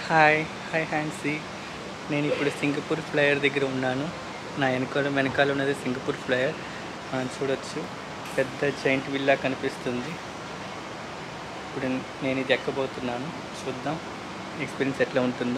Hi hi హ్యాన్సీ నేను ఇప్పుడు Singapore flyer దగ్గర ఉన్నాను నా వెనకాల వెనకాల ఉన్నది సింగపూర్ ఫ్లైయర్ మనం చూడొచ్చు పెద్ద జైంట్ విల్లా కనిపిస్తుంది ఇప్పుడు నేను ఇది ఎక్కబోతున్నాను చూద్దాం ఎక్స్పీరియన్స్ ఎట్లా ఉంటుందో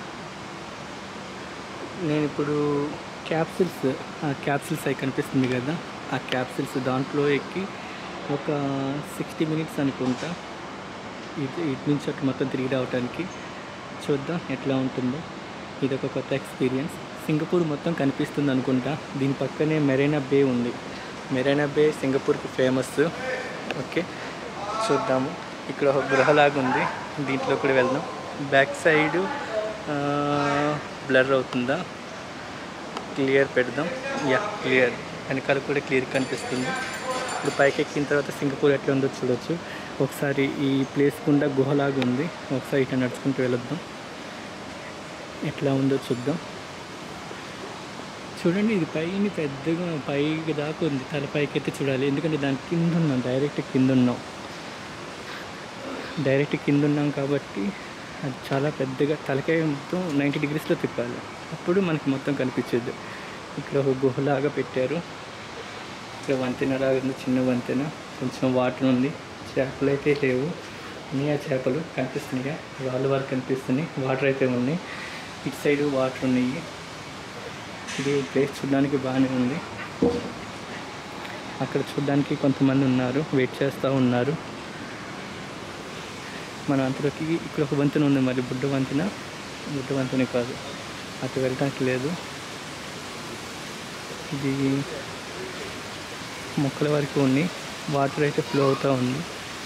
నేను ఇప్పుడు క్యాప్సిల్స్ ఆ క్యాప్సిల్స్ అవి కనిపిస్తుంది కదా ఆ క్యాప్సిల్స్ దాంట్లో ఎక్కి ఒక సిక్స్టీ మినిట్స్ అనుకుంటా ఇటు ఇటు నుంచి అటు మొత్తం తిరిగి రావడానికి చూద్దాం ఎట్లా ఉంటుందో ఇది ఒక కొత్త ఎక్స్పీరియన్స్ సింగపూర్ మొత్తం కనిపిస్తుంది అనుకుంటా దీని పక్కనే మెరైనా బే ఉంది మెరైనా బే సింగపూర్కి ఫేమస్ ఓకే చూద్దాము ఇక్కడ ఒక గృహలాగా ఉంది దీంట్లో కూడా వెళ్దాం బ్యాక్ సైడ్ బ్లర్ అవుతుందా క్లియర్ పెడదాం యా క్లియర్ వెనకాల కూడా క్లియర్ కనిపిస్తుంది ఇప్పుడు పైకి ఎక్కిన తర్వాత సింగపూర్ ఎట్లా ఉందో చూడొచ్చు ఒకసారి ఈ ప్లేస్ గుండా గుహలాగా ఉంది ఒకసారి ఇట్లా నడుచుకుంటూ వెళొద్దాం ఎట్లా ఉందో చూద్దాం చూడండి ఇది పైన పెద్దగా పైకి దాకా ఉంది తల పైకి అయితే చూడాలి ఎందుకంటే దాని కింద ఉన్నాం డైరెక్ట్ కింద ఉన్నాం డైరెక్ట్ కింద ఉన్నాం కాబట్టి అది చాలా పెద్దగా తలకాయ మొత్తం నైంటీ డిగ్రీస్లో తిప్పాలి అప్పుడు మనకి మొత్తం కనిపించేది ఇక్కడ ఒక గుహలాగా పెట్టారు ఇక్కడ వంతెన లాగా ఉంది చిన్న వంతెన కొంచెం వాటర్ ఉంది చేపలు అయితే లేవు ఉన్నాయి ఆ చేపలు కనిపిస్తున్నాయి రాళ్ళు వరకు కనిపిస్తున్నాయి వాటర్ అయితే ఉన్నాయి ఇటు సైడ్ వాటర్ ఉన్నాయి ఇది ప్లేస్ చూడడానికి బాగానే ఉంది అక్కడ చూడడానికి కొంతమంది ఉన్నారు వెయిట్ చేస్తూ ఉన్నారు మన అంతలోకి ఇక్కడ ఒక వంతెన ఉంది మరి బుడ్డ వంతెన బుడ్డ వంతెన కాదు అటు వెళ్ళడానికి లేదు ఇది మొక్కల వరకు ఉన్నాయి వాటర్ అయితే ఫ్లో అవుతూ ఉంది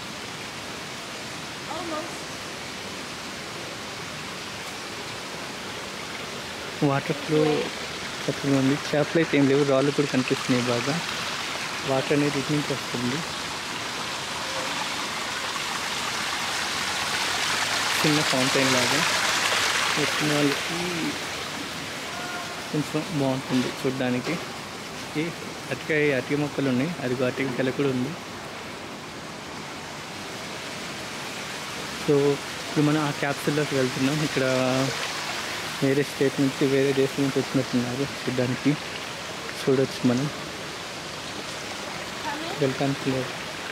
వాటర్ ఫ్లో చక్కగా ఉంది చేపలు అయితే ఏం లేవు రాళ్ళు కూడా కనిపిస్తున్నాయి బాగా వాటర్ అనేది ఇటు నుంచి వస్తుంది చిన్న ఫౌంటైన్ లాగా వచ్చిన వాళ్ళకి కొంచెం బాగుంటుంది చూడడానికి ఈ అరటికాయ అరటి మొక్కలు ఉన్నాయి అది అరటికాయ గెల కూడా ఉంది సో ఇప్పుడు మనం ఆ క్యాప్సిల్లోకి వెళ్తున్నాం ఇక్కడ వేరే స్టేట్ నుంచి వేరే దేశం నుంచి వచ్చినట్టున్నారు చూడడానికి చూడొచ్చు మనం వెళ్ళటానికి లేదు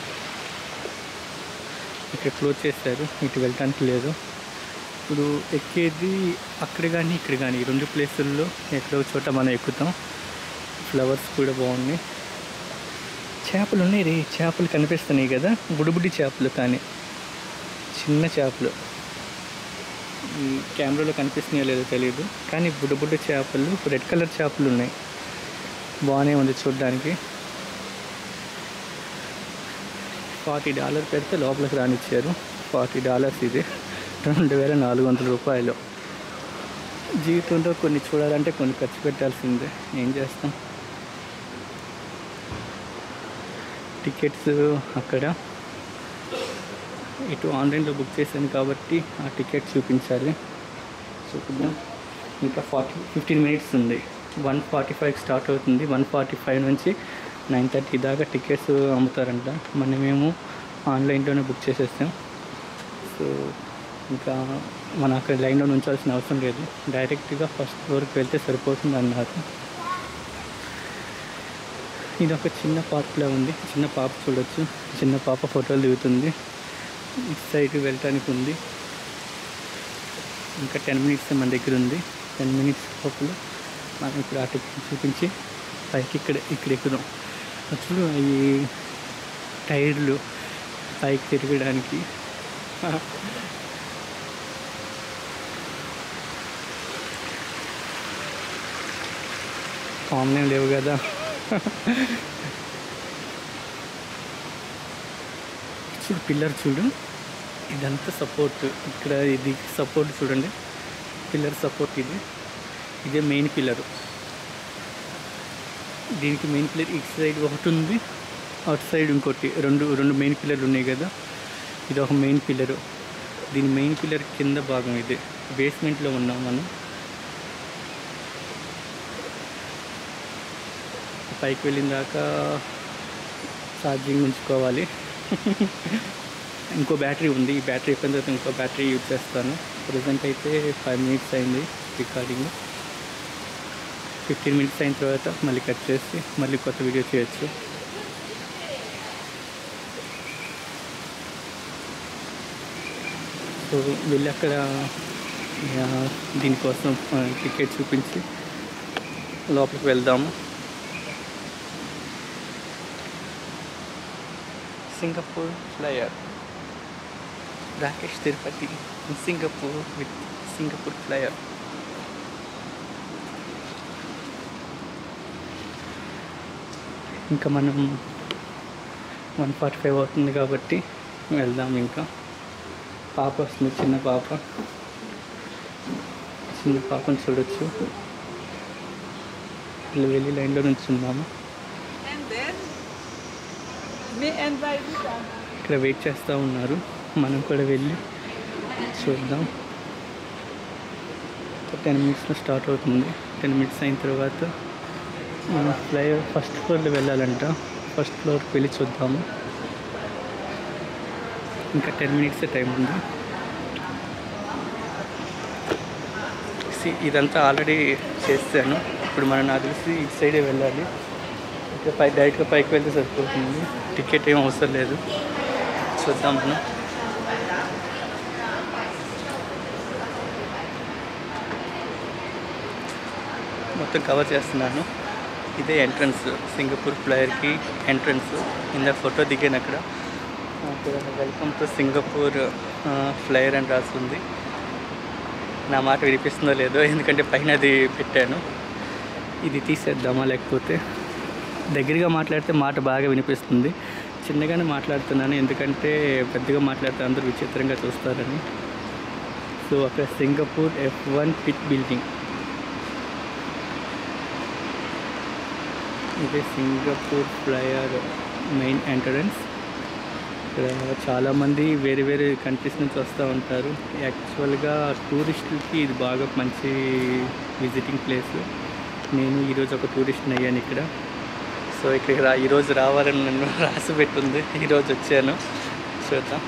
ఇక్కడ క్లోజ్ చేశారు ఇటు వెళ్ళటానికి లేదు ఇప్పుడు ఎక్కేది అక్కడ కానీ ఇక్కడ కానీ ఈ రెండు ప్లేసుల్లో ఎక్కడో చోట మనం ఎక్కుతాం ఫ్లవర్స్ కూడా బాగున్నాయి చేపలు ఉన్నాయి రే చేపలు కనిపిస్తున్నాయి కదా బుడిబుడి చేపలు కానీ చిన్న చేపలు ఈ కెమెరాలో కనిపిస్తున్నాయో లేదో తెలియదు కానీ బుడ్డ చేపలు రెడ్ కలర్ చేపలు ఉన్నాయి బాగానే ఉంది చూడడానికి ఫార్టీ డాలర్ పెడితే లోపలికి రానిచ్చారు ఫార్టీ డాలర్స్ ఇది రెండు వేల నాలుగు వందల రూపాయలు జీవితంలో కొన్ని చూడాలంటే కొన్ని ఖర్చు పెట్టాల్సిందే ఏం చేస్తాం టికెట్స్ అక్కడ ఇటు ఆన్లైన్లో బుక్ చేశాను కాబట్టి ఆ టికెట్ చూపించాలి చూపిద్దాం ఇంకా ఫార్టీ ఫిఫ్టీన్ మినిట్స్ ఉంది వన్ ఫార్టీ ఫైవ్ స్టార్ట్ అవుతుంది వన్ ఫార్టీ ఫైవ్ నుంచి నైన్ థర్టీ దాకా టికెట్స్ అమ్ముతారంట మనమేమో ఆన్లైన్లోనే బుక్ చేసేస్తాం సో ఇంకా మన అక్కడ లైన్లో ఉంచాల్సిన అవసరం లేదు డైరెక్ట్గా ఫస్ట్ ఫ్లోర్కి వెళ్తే సరిపోతుంది అన్నారు ఇది ఒక చిన్న పార్క్లా ఉంది చిన్న పాప చూడొచ్చు చిన్న పాప ఫోటోలు దిగుతుంది ఇటు సైడ్ వెళ్ళటానికి ఉంది ఇంకా టెన్ మినిట్స్ మన దగ్గర ఉంది టెన్ మినిట్స్ లోపల మనం ఇప్పుడు అటు చూపించి పైకి ఇక్కడ ఇక్కడ ఎక్కుదాం అసలు ఈ టైర్లు పైకి తిరగడానికి కామన్ లేవు కదా చూడు పిల్లర్ చూడు ఇదంతా సపోర్ట్ ఇక్కడ ఇది సపోర్ట్ చూడండి పిల్లర్ సపోర్ట్ ఇది ఇదే మెయిన్ పిల్లర్ దీనికి మెయిన్ పిల్లర్ ఇటు సైడ్ ఒకటి ఉంది అటు సైడ్ ఇంకోటి రెండు రెండు మెయిన్ పిల్లర్లు ఉన్నాయి కదా ఇది ఒక మెయిన్ పిల్లరు దీని మెయిన్ పిల్లర్ కింద భాగం ఇది బేస్మెంట్లో ఉన్నాం మనం పైకి వెళ్ళిన దాకా ఛార్జింగ్ ఉంచుకోవాలి ఇంకో బ్యాటరీ ఉంది ఈ బ్యాటరీ అయిపోయిన తర్వాత ఇంకో బ్యాటరీ యూజ్ చేస్తాను సో ప్రజెంట్ అయితే ఫైవ్ మినిట్స్ అయింది రికార్డింగ్ ఫిఫ్టీన్ మినిట్స్ అయిన తర్వాత మళ్ళీ కట్ చేసి మళ్ళీ కొత్త వీడియో చేయొచ్చు సో వెళ్ళి అక్కడ ఆ, దీనికోసం టికెట్ చూపించి లోపలికి వెళ్దాము Singapore flyer Rakesh Tirupati Singapore with Singapore flyer ఇంకా మనం వన్ ఫార్టీ ఫైవ్ అవుతుంది కాబట్టి వెళ్దాం ఇంకా పాప వస్తుంది చిన్న పాప చిన్న పాపను చూడొచ్చు వీళ్ళు వెళ్ళి లైన్లో నుంచి ఉన్నాము And then, me and by this one. ఇక్కడ వెయిట్ చేస్తూ ఉన్నారు మనం కూడా వెళ్ళి చూద్దాం టెన్ మినిట్స్లో స్టార్ట్ అవుతుంది టెన్ మినిట్స్ అయిన తర్వాత మనం ఫ్లైఓవర్ ఫస్ట్ ఫ్లోర్లో వెళ్ళాలంట ఫస్ట్ ఫ్లోర్కి వెళ్ళి చూద్దాము ఇంకా టెన్ మినిట్స్ టైం ఉంది See, ఇదంతా ఆల్రెడీ చేశాను ఇప్పుడు మనం నాకు తెలిసి ఇటు సైడే వెళ్ళాలి ఇక్కడ పై డైరెక్ట్గా పైకి వెళ్తే సరిపోతుంది టికెట్ ఏం అవసరం లేదు చూద్దాం మనం మొత్తం కవర్ చేస్తున్నాను ఇదే ఎంట్రన్స్ సింగపూర్ ఫ్లైయర్కి ఎంట్రన్స్ ఇందాక ఫోటో దిగాను అక్కడ అక్కడ వెల్కమ్ టు సింగపూర్ ఫ్లైయర్ అని రాస్తుంది నా మాట వినిపిస్తుందో లేదో ఎందుకంటే పైన అది పెట్టాను ఇది తీసేద్దామా లేకపోతే దగ్గరగా మాట్లాడితే మాట బాగా వినిపిస్తుంది చిన్నగానే మాట్లాడుతున్నాను ఎందుకంటే పెద్దగా మాట్లాడితే అందరూ విచిత్రంగా చూస్తారని సో అక్కడ Singapore F one pit building ఇదే సింగపూర్ ఫ్లయర్ మెయిన్ ఎంట్రన్స్ ఇక్కడ చాలామంది వేరే వేరే కంట్రీస్ నుంచి వస్తూ ఉంటారు యాక్చువల్గా టూరిస్టులకి ఇది బాగా మంచి విజిటింగ్ ప్లేస్ నేను ఈరోజు ఒక టూరిస్ట్ని అయ్యాను ఇక్కడ సో ఇక్కడికి రా ఈరోజు రావాలని నన్ను రాసి పెట్టుంది ఈరోజు వచ్చాను చూద్దాం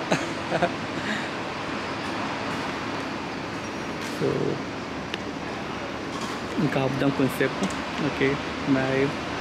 సో ఇంకా ఆపుదాం కొంచెంసేపు ఓకే బాయ్